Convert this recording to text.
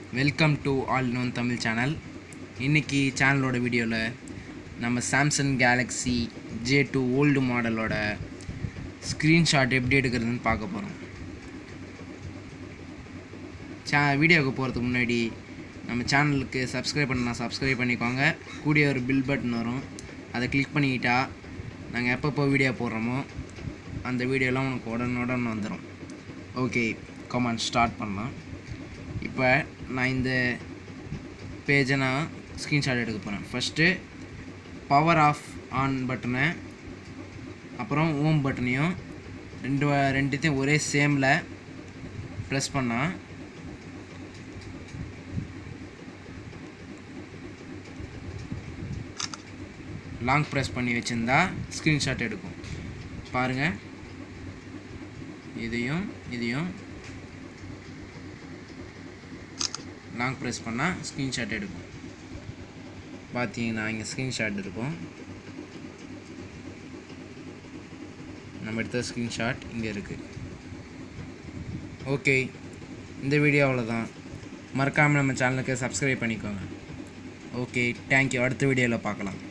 welcome to all known Tamil channel இன்றைக்கி சேனலோட வீடியோவில் நம்ம Samsung Galaxy J two old மாடலோட ஸ்க்ரீன்ஷாட் எப்படி எடுக்கிறதுன்னு பார்க்க போகிறோம் சே வீடியோவுக்கு போகிறதுக்கு முன்னாடி நம்ம சேனலுக்கு சப்ஸ்கிரைப் பண்ணா சப்ஸ்கிரைப் பண்ணிக்கோங்க கூடிய ஒரு பில் பட்டன் வரும் அதை கிளிக் பண்ணிக்கிட்டா நாங்கள் எப்பப்போ வீடியோ போடுறோமோ அந்த வீடியோலாம் உனக்கு உடனுடன் வந்துடும் ஓகே கமான் ஸ்டார்ட் பண்ணலாம் இப்போ நான் இந்த பேஜை நான் ஸ்க்ரீன்ஷாட் எடுக்க போகிறேன் ஃபஸ்ட்டு பவர் ஆஃப் ஆன் பட்டனை அப்புறம் ஓம் பட்டனையும் ரெண்டு வ- ரெண்டுத்தையும் ஒரே சேமில் ப்ரெஸ் பண்ணால் லாங் ப்ரெஸ் பண்ணி வச்சுருந்தா ஸ்க்ரீன்ஷாட் எடுக்கும் பாருங்கள் இதையும் இதையும் லாங் ப்ரெஸ் பண்ணால் ஸ்க்ரீன்ஷாட் எடுக்கும் பார்த்தீங்கன்னா இங்கே ஸ்க்ரீன்ஷாட் இருக்கும் நம்ம எடுத்த ஸ்க்ரீன்ஷாட் இங்கே இருக்குது ஓகே இந்த வீடியோ அவ்வளோதான் மறக்காமல் நம்ம சேனலுக்கு சப்ஸ்கிரைப் பண்ணிக்கோங்க ஓகே தேங்க்யூ அடுத்த வீடியோவில் பார்க்கலாம்